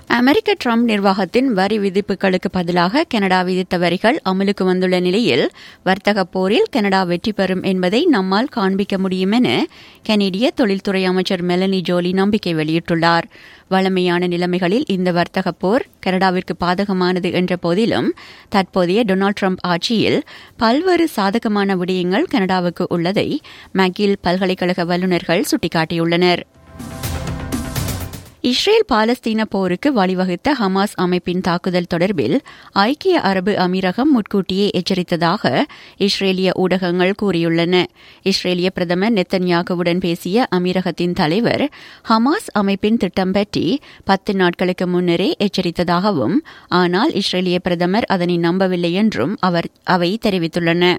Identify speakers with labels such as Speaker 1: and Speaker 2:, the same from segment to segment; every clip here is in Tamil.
Speaker 1: அமெரிக்க ட்ரம்ப் நிர்வாகத்தின் வரி விதிப்புகளுக்கு பதிலாக கனடா விதித்த வரிகள் அமலுக்கு வந்துள்ள நிலையில் வர்த்தக போரில் கனடா வெற்றி பெறும் என்பதை நம்மால் காண்பிக்க முடியும் என கனேடிய தொழில்துறை அமைச்சர் மெலனி ஜோலி நம்பிக்கை வெளியிட்டுள்ளார் வளமையான நிலைமைகளில் இந்த வர்த்தக போர் கனடாவிற்கு பாதகமானது என்ற போதிலும் தற்போதைய டொனால்டு ட்ரம்ப் ஆட்சியில் பல்வேறு சாதகமான விடயங்கள் கனடாவுக்கு உள்ளதை மகில் பல்கலைக்கழக வல்லுநர்கள் சுட்டிக்காட்டியுள்ளனர் இஸ்ரேல் பாலஸ்தீன போருக்கு வழிவகுத்த ஹமாஸ் அமைப்பின் தாக்குதல் தொடர்பில் ஐக்கிய அரபு அமீரகம் முன்கூட்டியே எச்சரித்ததாக இஸ்ரேலிய ஊடகங்கள் கூறியுள்ளன இஸ்ரேலிய பிரதமர் நெத்தன்யாகுவுடன் பேசிய அமீரகத்தின் தலைவர் ஹமாஸ் அமைப்பின் திட்டம் பற்றி பத்து நாட்களுக்கு முன்னரே எச்சரித்ததாகவும் ஆனால் இஸ்ரேலிய பிரதமர் அதனை நம்பவில்லை என்றும் அவர் அவை தெரிவித்துள்ளன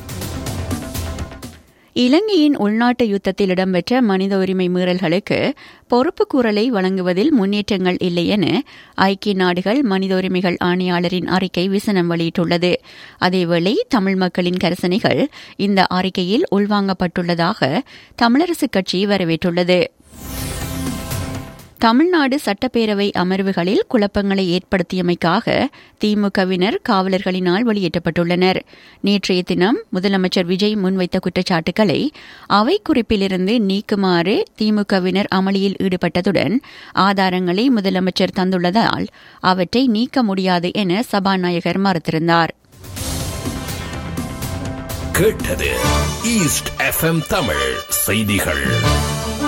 Speaker 1: இலங்கையின் உள்நாட்டு யுத்தத்தில் இடம்பெற்ற மனித உரிமை மீறல்களுக்கு பொறுப்பு கூறலை வழங்குவதில் முன்னேற்றங்கள் இல்லை என ஐக்கிய நாடுகள் மனித உரிமைகள் ஆணையாளரின் அறிக்கை விசனம் வெளியிட்டுள்ளது அதேவேளை தமிழ் மக்களின் கரசனைகள் இந்த அறிக்கையில் உள்வாங்கப்பட்டுள்ளதாக தமிழரசுக் கட்சி வரவேற்றுள்ளது தமிழ்நாடு சட்டப்பேரவை அமர்வுகளில் குழப்பங்களை ஏற்படுத்தியமைக்காக திமுகவினர் காவலர்களினால் வெளியேற்றப்பட்டுள்ளனர் நேற்றைய தினம் முதலமைச்சர் விஜய் முன்வைத்த குற்றச்சாட்டுகளை அவை குறிப்பிலிருந்து நீக்குமாறு திமுகவினர் அமளியில் ஈடுபட்டதுடன் ஆதாரங்களை முதலமைச்சர் தந்துள்ளதால் அவற்றை நீக்க முடியாது என சபாநாயகர் மறுத்திருந்தார்
Speaker 2: கேட்டது ஈஸ்ட் எஃப்எம் தமிழ் செய்திகள்